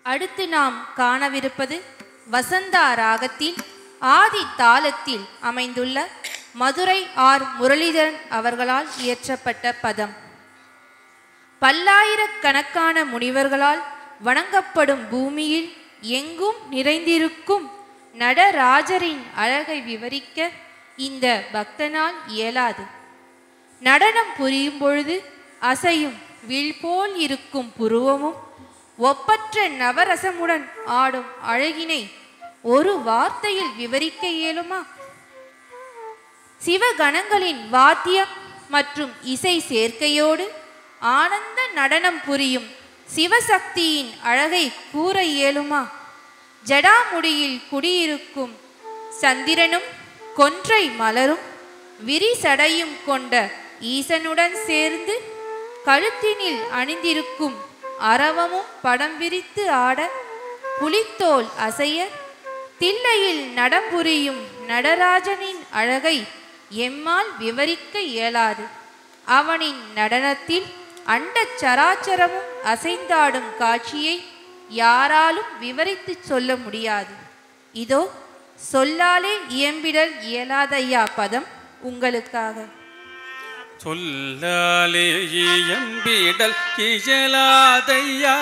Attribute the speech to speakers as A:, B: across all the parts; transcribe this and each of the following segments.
A: அடுத்து நாம் காணவிருப்பது வசந்தா ராகத்தில் ஆதி தாளத்தில் அமைந்துள்ள மதுரை ஆர் முரளிதரன் அவர்களால் இயற்றப்பட்ட பதம் பல்லாயிரக்கணக்கான முனிவர்களால் வணங்கப்படும் பூமியில் எங்கும் நிறைந்திருக்கும் நடராஜரின் அழகை விவரிக்க இந்த பக்தனால் இயலாது நடனம் புரியும் பொழுது அசையும் வில் போல் இருக்கும் புருவமும் ஒப்பற்ற நவரசமுடன் ஆடும் அழகினை ஒரு வார்த்தையில் விவரிக்க இயலுமா சிவகணங்களின் வாத்தியம் மற்றும் இசை சேர்க்கையோடு ஆனந்த நடனம் புரியும் சிவசக்தியின் அழகை கூற இயலுமா ஜடாமுடியில் குடியிருக்கும் சந்திரனும் கொன்றை மலரும் விரிசடையும் கொண்ட ஈசனுடன் சேர்ந்து கழுத்தினில் அணிந்திருக்கும் அரவமும் படம் விரித்து ஆட புலித்தோல் அசைய தில்லையில் நடம்புரியும் நடராஜனின் அழகை எம்மால் விவரிக்க இயலாது அவனின் நடனத்தில் அண்டச் சராச்சரமும் அசைந்தாடும் காட்சியை யாராலும் விவரித்துச் சொல்ல முடியாது இதோ சொல்லாலே இயம்பிடல் இயலாதையா பதம் உங்களுக்காக
B: சொல்லாலே இயம்பிடல் இயலாதையா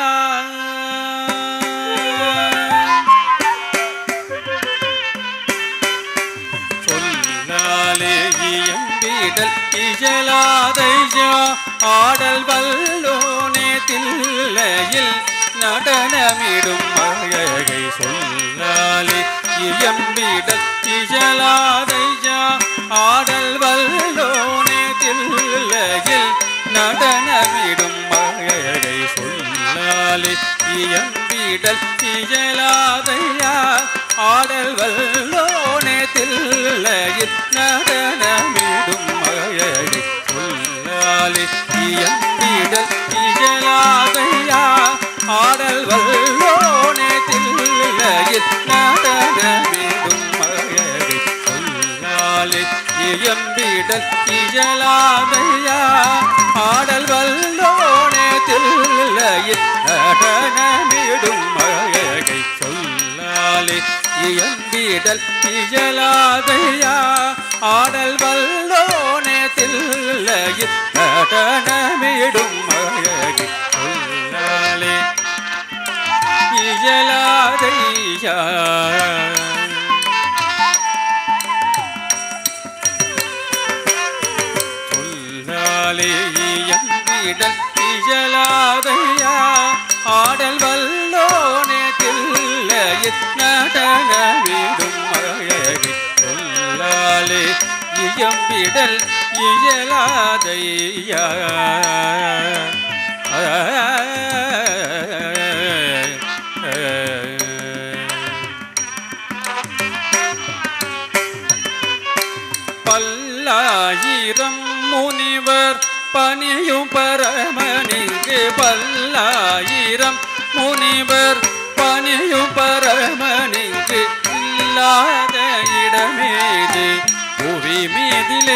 B: சொல்லாலே இயம்பிடல் இயலாதையா ஆடல் வல்லோனே தில்லையில் நடனமிடும் அழகை சொல்லாலே இயம்பிடல் இயலாதையா ஆடல் வல்லோனே தில்லையில் நடனமிடும் அழகை சொல்லாலே இயம்பிடல் இயலாதையா ஆடல் வல்லோனே தில்லையில் நடனமிடும் அழகை சொல்லாலே இயம்பிடல் இயலாதையா ஆடல் வல்லோனே தில்லையில் நடனமிடும் அழகை சொல்லாலே இயம்பிடல் இயலாதையா ஆடல் வல்லோனே தில்லையில் நடனமிடும் அழகை சொல்லாலே இயம்பிடல் இயலாதையா ஆடல் வல்லோனே தில்லையில் நடனமிடும் அழகை சொல்லாலே இயலாதையா சொல்லாலே இயம்பிடல் இயலாதையா ஆடல் வல்லோனே தில்லையில் நடனமிடும் அழகை சொல்லாலே இயம்பிடல் இயலாதையா பல்லாயிரம் முனிவர் பணியும் பரமனிங்கு பல்லாயிரம் முனிவர் பணியும் பரமனிங்கு இல்லாத இடமேது புவி மீதிலே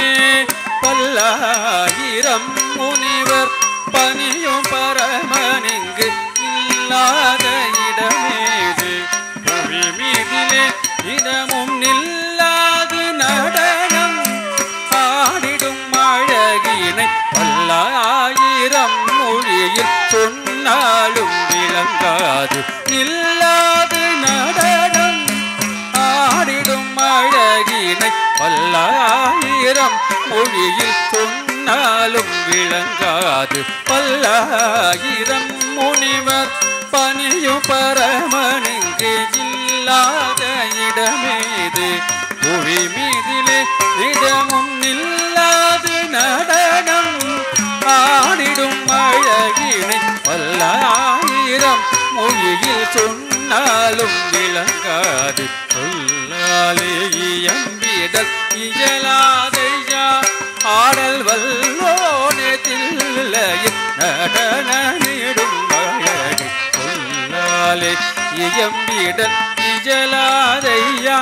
B: பல்லாயிரம் முனிவர் பணியும் பரமனிங்கு இல்லாத இடமேது புவி மீதிலே இடமும் நில்லாது நடனம் ஆடிடும் அழகினை பல்லாயிரம் மொழியில் சொன்னாலும் விளங்காது இல்லாது நடனம் ஆடிடும் அழகினை பல்லாயிரம் மொழியில் சொன்னாலும் விளங்காது பல்லாயிரம் முனிவர் பணியும் பரமனுங்கு இல்லாத இடமேது புவி மீதிலே இடமும் நில்லாது நடனம் ஆடிடும் அழகினை பல்லாயிரம் மொழியில் சொன்னாலும் விளங்காது சொல்லாலே இயம்பிடல் இயலாதையா ஆடல் வல்லோனே தில்லையில் நடனிடும் அழகை சொல்லாலே இயம்பிடல் இயலாதையா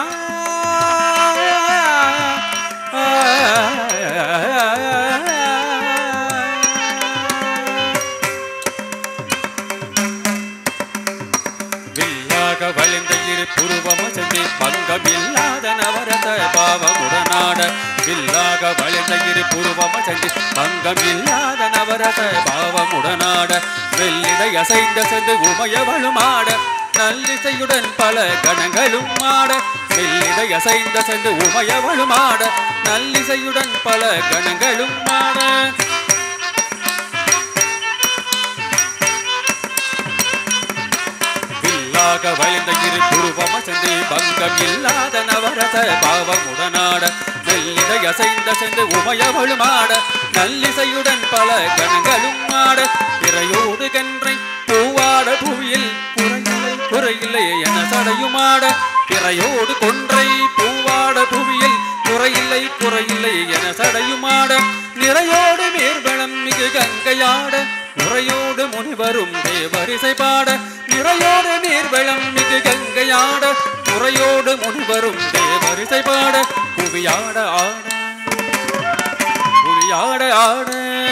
B: வில்லாக வளைந்த இரு புருவம செஞ்சு பங்கம் இல்லாத நவரச பாவமுடனாட வெள்ளிடை அசைந்த சென்று உமையவளுமாட நல்லிசையுடன் பல கணங்களும் ஆட வெள்ளிடை அசைந்த சென்று உமையவளுமாட நல்லிசையுடன் பல கணங்களும் ஆட வில்லாக வளைந்த இரு துருவம சென்று பங்கம் இல்லாத நவரச பாவமுடனாட மெல்லிடை அசைந்த சென்று உமையவளுமாட நல்லிசையுடன் பல கணங்களும் ஆட பிறையோடு கன்றை பூவாட புவியில் குறையில்லை குறையில்லை என சடையுமாட பிறையோடு கொன்றை பூவாட புவியில் குறையில்லை குறையில்லை என சடையுமாட நிறையோடு மேர்வளம் மிகு கங்கையாட முறையோடு முனிவரும் தேவரிசை பாட நிறையோடு நீர்வளம் மிகு கங்கையாட முறையோடு முனிவரும் தேவரிசை பாட புவியாட ஆட புலியாட ஆட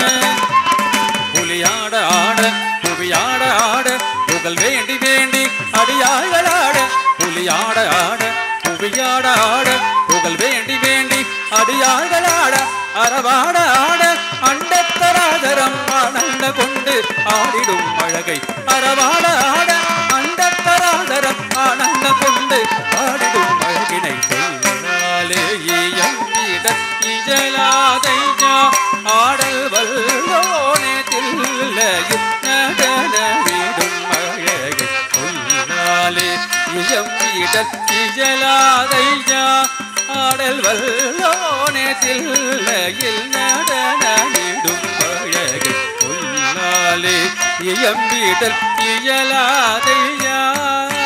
B: புலியாட ஆட புவியாட ஆட புகழ் வேண்டி வேண்டி அடியாளாட புலியாட ஆட புவியாட ஆட புகழ் வேண்டி வேண்டி அடியாளாட அறவாட ஆட அண்டத்தராதரம் ஆனந்த கொண்டு ஆடிடும் அழகை அறவாட ஆட அண்டத்தராதரம் ஆனந்த கொண்டு ஆடிடும் அழகினை சொல்லாலே இயங்கிட இஜலாதையா ஆடல் வல்லோனே தில்லையில் நடனவிடும் அழகை சொல்லாலே இயங்கிட இஜலாதையா ஆடல் வல்லோனே தில்லையில் நடனவிடும் அழகை சொல்லாலே இயம்பிடல் இயலாதையா